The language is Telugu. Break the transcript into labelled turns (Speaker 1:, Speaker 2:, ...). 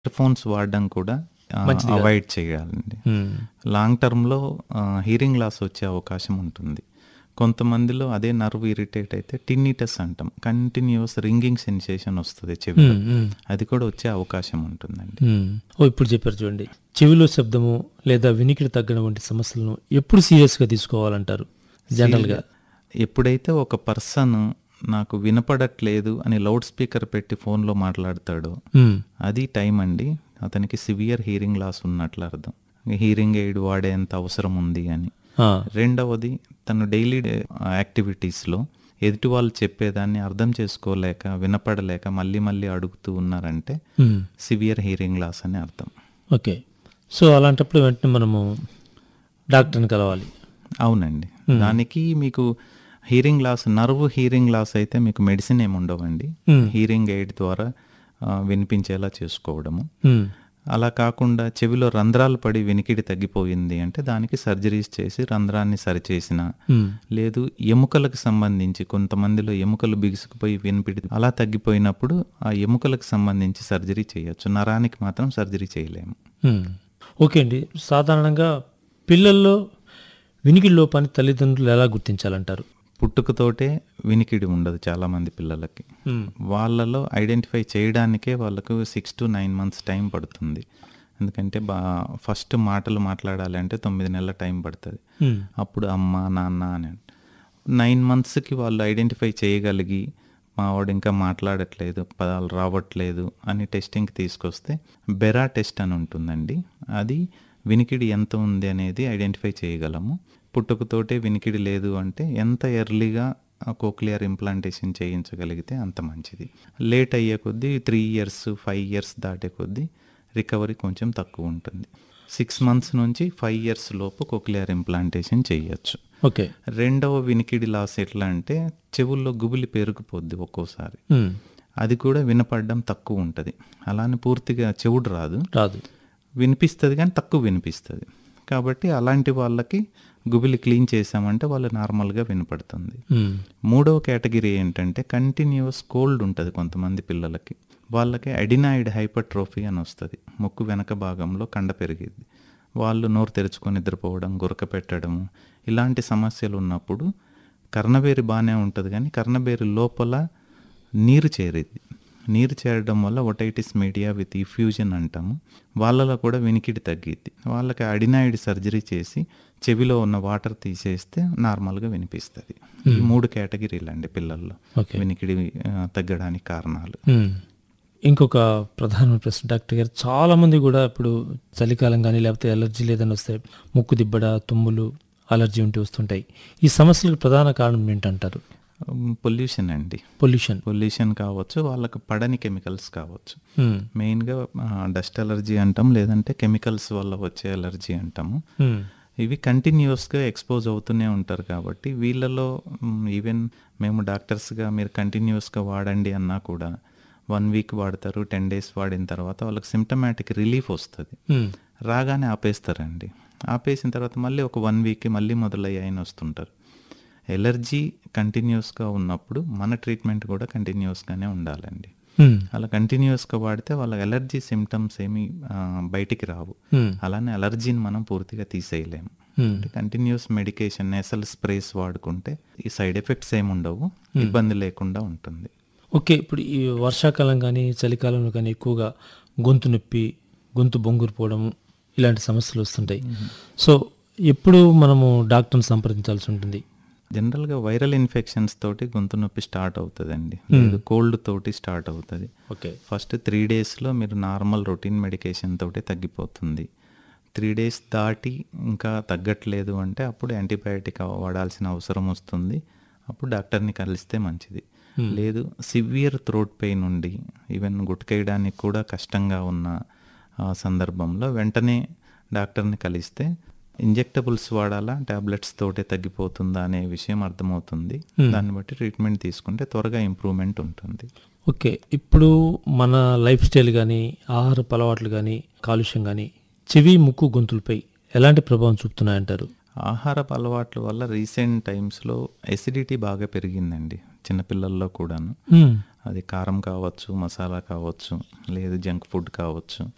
Speaker 1: ఫోన్స్ వాడడం కూడా
Speaker 2: మంచిది కాదు.
Speaker 1: అవాయిడ్ చేయాలండి
Speaker 2: ఉమ్.
Speaker 1: లాంగ్ టర్మ్లో హీరింగ్ లాస్ వచ్చే అవకాశం ఉంటుంది కొంతమందిలో అదే నర్వ్ ఇరిటేట్ అయితే టిన్నిటస్ అంటాం కంటిన్యూస్ రింగింగ్ సెన్సేషన్ వస్తుంది చెవిలో
Speaker 2: ఉమ్, ఉమ్,
Speaker 1: అది కూడా వచ్చే అవకాశం ఉంటుందండి
Speaker 2: ఉమ్. ఓ ఇప్పుడు చెప్పారు చూడండి చెవిలో శబ్దము లేదా వినికిడి తగ్గడం వంటి సమస్యలను ఎప్పుడు సీరియస్గా తీసుకోవాలంటారు జనరల్గా
Speaker 1: ఎప్పుడైతే ఒక పర్సన్ నాకు వినపడట్లేదు అని లౌడ్ స్పీకర్ పెట్టి ఫోన్లో మాట్లాడతాడో
Speaker 2: ఉమ్,
Speaker 1: అది టైం అండి అతనికి సివియర్ హీరింగ్ లాస్ ఉన్నట్లు అర్థం హీరింగ్ ఎయిడ్ వాడేంత అవసరం ఉంది అని
Speaker 2: ఆ,
Speaker 1: రెండవది తను డైలీ యాక్టివిటీస్లో ఎదుటి వాళ్ళు చెప్పేదాన్ని అర్థం చేసుకోలేక వినపడలేక మళ్ళీ మళ్ళీ అడుగుతూ ఉన్నారంటే
Speaker 2: ఉమ్,
Speaker 1: సివియర్ హీరింగ్ లాస్ అని అర్థం
Speaker 2: ఓకే సో అలాంటప్పుడు వెంటనే మనము డాక్టర్ని కలవాలి
Speaker 1: అవునండి దానికి మీకు hearing loss nerve hearing loss అయితే మీకు మెడిసిన్ ఏమి ఉండవండి
Speaker 2: Hmm.
Speaker 1: హీరింగ్ ఎయిడ్ ద్వారా ఆ, వినిపించేలా చేసుకోవడము
Speaker 2: ఉమ్,
Speaker 1: అలా కాకుండా చెవిలో రంధ్రాలు పడి వినికిడి తగ్గిపోయింది అంటే దానికి సర్జరీస్ చేసి రంధ్రాన్ని సరిచేసిన
Speaker 2: ఉమ్,
Speaker 1: లేదు ఎముకలకు సంబంధించి కొంతమందిలో ఎముకలు బిగుసుకుపోయి వినిపిడి అలా తగ్గిపోయినప్పుడు ఆ ఎముకలకు సంబంధించి సర్జరీ చేయొచ్చు నరానికి మాత్రం సర్జరీ చేయలేము
Speaker 2: ఉమ్. ఓకే అండి సాధారణంగా పిల్లల్లో వినికిడి లోపాన్ని తల్లిదండ్రులు ఎలా గుర్తించాలంటారు
Speaker 1: పుట్టుకతోటే వినికిడి ఉండదు చాలామంది పిల్లలకి
Speaker 2: ఉమ్,
Speaker 1: వాళ్ళలో ఐడెంటిఫై చేయడానికే వాళ్ళకు six to nine months time పడుతుంది ఎందుకంటే బా ఫస్ట్ మాటలు మాట్లాడాలి అంటే తొమ్మిది నెలల టైం పడుతుంది
Speaker 2: ఉమ్,
Speaker 1: అప్పుడు అమ్మ నాన్న అని నైన్ మంత్స్కి వాళ్ళు ఐడెంటిఫై చేయగలిగి మా వాడు ఇంకా మాట్లాడట్లేదు పదాలు రావట్లేదు అని టెస్టింగ్కి తీసుకొస్తే బెరా టెస్ట్ అని ఉంటుందండి అది వినికిడి ఎంత ఉంది అనేది ఐడెంటిఫై చేయగలము పుట్టుకతోటే వినికిడి లేదు అంటే ఎంత ఎర్లీగా కోక్లియర్ ఇంప్లాంటేషన్ చేయించగలిగితే అంత మంచిది లేట్ అయ్యే కొద్దీ త్రీ ఇయర్స్ ఫైవ్ ఇయర్స్ దాటే కొద్దీ రికవరీ కొంచెం తక్కువ ఉంటుంది సిక్స్ మంత్స్ నుంచి ఫైవ్ ఇయర్స్ లోపు కోక్లియర్ ఇంప్లాంటేషన్ చేయొచ్చు
Speaker 2: ఓకే
Speaker 1: రెండవ వినికిడి లాస్ ఎట్లా అంటే చెవుల్లో గుబులి పెరిగిపోద్ది ఒక్కోసారి
Speaker 2: ఉమ్,
Speaker 1: అది కూడా వినపడడం తక్కువ ఉంటుంది అలానే పూర్తిగా చెవుడు రాదు
Speaker 2: రాదు
Speaker 1: వినిపిస్తుంది కానీ తక్కువ వినిపిస్తుంది కాబట్టి అలాంటి వాళ్ళకి గుబిలి క్లీన్ చేసామంటే వాళ్ళు నార్మల్గా వినపడుతుంది
Speaker 2: ఉమ్,
Speaker 1: మూడవ కేటగిరీ ఏంటంటే కంటిన్యూస్ కోల్డ్ ఉంటుంది కొంతమంది పిల్లలకి వాళ్ళకి అడినాయిడ్ హైపర్ట్రోఫీ అని వస్తుంది ముక్కు వెనక భాగంలో కండ పెరిగిద్ది వాళ్ళు నోరు తెరుచుకొని నిద్రపోవడం గురక పెట్టడము ఇలాంటి సమస్యలు ఉన్నప్పుడు కర్ణబేరి బాగానే ఉంటుంది కానీ కర్ణబేరి లోపల నీరు చేరిద్ది నీరు చేరడం వల్ల ఒటైటిస్ మీడియా విత్ ఇఫ్యూజన్ అంటాము వాళ్ళలో కూడా వినికిడి తగ్గిద్ది వాళ్ళకి అడినాయిడ్ సర్జరీ చేసి చెవిలో ఉన్న వాటర్ తీసేస్తే నార్మల్గా వినిపిస్తుంది ఈ మూడు కేటగిరీలు అండి పిల్లల్లో
Speaker 2: ఓకే
Speaker 1: వినికిడి ఆ, తగ్గడానికి కారణాలు
Speaker 2: ఉమ్. ఇంకొక ప్రధానమైన ప్రశ్న డాక్టర్ గారు చాలా మంది కూడా ఇప్పుడు చలికాలం కానీ లేకపోతే ఎలర్జీ లేదని వస్తే ముక్కు దిబ్బడ తుమ్ములు అలర్జీ ఉంటే వస్తుంటాయి ఈ సమస్యలకు ప్రధాన కారణం ఏంటంటారు
Speaker 1: పొల్యూషన్ అండి
Speaker 2: పొల్యూషన్
Speaker 1: పొల్యూషన్ కావచ్చు వాళ్ళకి పడని కెమికల్స్ కావచ్చు
Speaker 2: ఉమ్,
Speaker 1: మెయిన్గా డస్ట్ అలర్జీ అంటాం లేదంటే కెమికల్స్ వల్ల వచ్చే అలర్జీ అంటాము
Speaker 2: ఉమ్,
Speaker 1: ఇవి కంటిన్యూస్గా ఎక్స్పోజ్ అవుతూనే ఉంటారు కాబట్టి వీళ్ళలో ఈవెన్ మేము డాక్టర్స్గా మీరు కంటిన్యూస్గా వాడండి అన్నా కూడా వన్ వీక్ వాడతారు టెన్ డేస్ వాడిన తర్వాత వాళ్ళకి సిమ్టమాటిక్ రిలీఫ్ వస్తుంది
Speaker 2: ఉమ్,
Speaker 1: రాగానే ఆపేస్తారండి ఆపేసిన తర్వాత మళ్ళీ ఒక వన్ వీక్కి మళ్ళీ మొదలయ్యాయని వస్తుంటారు ఎలర్జీ కంటిన్యూస్గా ఉన్నప్పుడు మన ట్రీట్మెంట్ కూడా కంటిన్యూస్గానే ఉండాలండి
Speaker 2: ఉమ్,
Speaker 1: అలా కంటిన్యూస్గా వాడితే వాళ్ళ ఎలర్జీ సిమ్టమ్స్ ఏమీ ఆ, బయటికి రావు
Speaker 2: ఉమ్,
Speaker 1: అలానే అలర్జీని మనం పూర్తిగా తీసేయలేము
Speaker 2: um,
Speaker 1: continuous medication nasal sprays వాడుకుంటే ఈ సైడ్ ఎఫెక్ట్స్ ఏమి ఉండవు ఇబ్బంది లేకుండా ఉంటుంది
Speaker 2: ఓకే ఇప్పుడు ఈ వర్షాకాలం కానీ చలికాలంలో కానీ ఎక్కువగా గొంతు నొప్పి గొంతు బొంగురు పోవడం ఇలాంటి సమస్యలు వస్తుంటాయి సో ఎప్పుడు మనము డాక్టర్ని సంప్రదించాల్సి ఉంటుంది
Speaker 1: జనరల్గా వైరల్ ఇన్ఫెక్షన్స్ తోటి గొంతు నొప్పి స్టార్ట్ అవుతుందండి లేదు కోల్డ్ తోటి స్టార్ట్ అవుతుంది
Speaker 2: ఓకే
Speaker 1: ఫస్ట్ త్రీ డేస్లో మీరు నార్మల్ రొటీన్ మెడికేషన్ తోటి తగ్గిపోతుంది త్రీ డేస్ దాటి ఇంకా తగ్గట్లేదు అంటే అప్పుడు యాంటీబయాటిక్ వాడాల్సిన అవసరం వస్తుంది అప్పుడు డాక్టర్ని కలిస్తే మంచిది లేదు సివియర్ థ్రోట్ పెయిన్ ఉండి ఈవెన్ గుట్కేయడానికి కూడా కష్టంగా ఉన్న ఆ, సందర్భంలో వెంటనే డాక్టర్ని కలిస్తే ఇంజెక్టబుల్స్ వాడాలా టాబ్లెట్స్ తోటే తగ్గిపోతుందా అనే విషయం అర్థమవుతుంది దాన్ని బట్టి ట్రీట్మెంట్ తీసుకుంటే త్వరగా ఇంప్రూవ్మెంట్ ఉంటుంది
Speaker 2: ఓకే ఇప్పుడు మన లైఫ్ స్టైల్ కానీ ఆహారపు అలవాట్లు కానీ కాలుష్యం కానీ చెవి ముక్కు గొంతులపై ఎలాంటి ప్రభావం చూపుతున్నాయంటారు
Speaker 1: ఆహారపు అలవాట్ల వల్ల రీసెంట్ టైమ్స్లో ఎసిడిటీ బాగా పెరిగిందండి చిన్నపిల్లల్లో కూడాను
Speaker 2: ఉమ్,
Speaker 1: అది కారం కావచ్చు మసాలా కావచ్చు లేదు జంక్ ఫుడ్ కావచ్చు